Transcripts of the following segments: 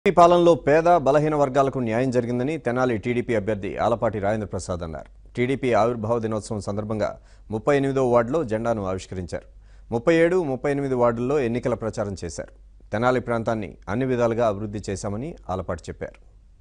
ఈ పాలనలో పేద బలహీన వర్గాలకు న్యాయం జరిగిందని తెనాలి టీడీపీ అభ్యర్థి ఆలపాటి రాజేంద్ర ప్రసాద్ అన్నారు టీడీపీ ఆవిర్భావ దినోత్సవం సందర్భంగా ముప్పై ఎనిమిదో వార్డులో జెండాను ఆవిష్కరించారు ముప్పై ఏడు ముప్పై ఎనిమిది వార్డుల్లో ఎన్నికల ప్రచారం చేశారు తెనాలి ప్రాంతాన్ని అన్ని విధాలుగా అభివృద్ధి చేశామని ఆలపాటి చెప్పారు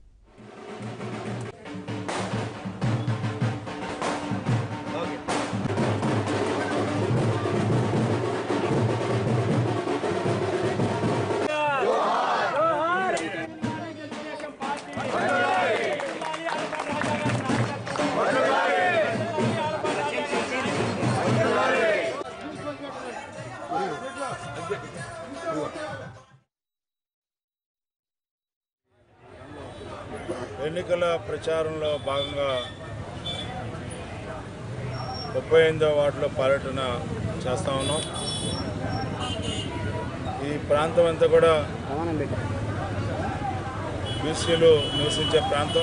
ఎన్నికల ప్రచారంలో భాగంగా ముప్పై ఎనిమిదో వార్డులో పర్యటన చేస్తా ఉన్నాం ఈ ప్రాంతం అంతా కూడా బీసీలు నివసించే ప్రాంతం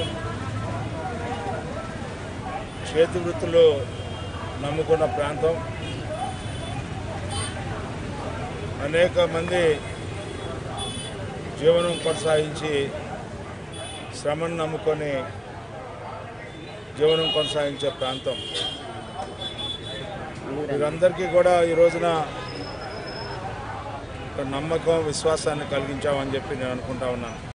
చేతి వృత్తులు నమ్ముకున్న ప్రాంతం అనేక మంది జీవనం కొనసాగించి శ్రమను నమ్ముకొని జీవనం కొనసాగించే ప్రాంతం వీరందరికీ కూడా ఈ రోజున ఒక నమ్మకం విశ్వాసాన్ని కలిగించామని చెప్పి నేను అనుకుంటా ఉన్నాను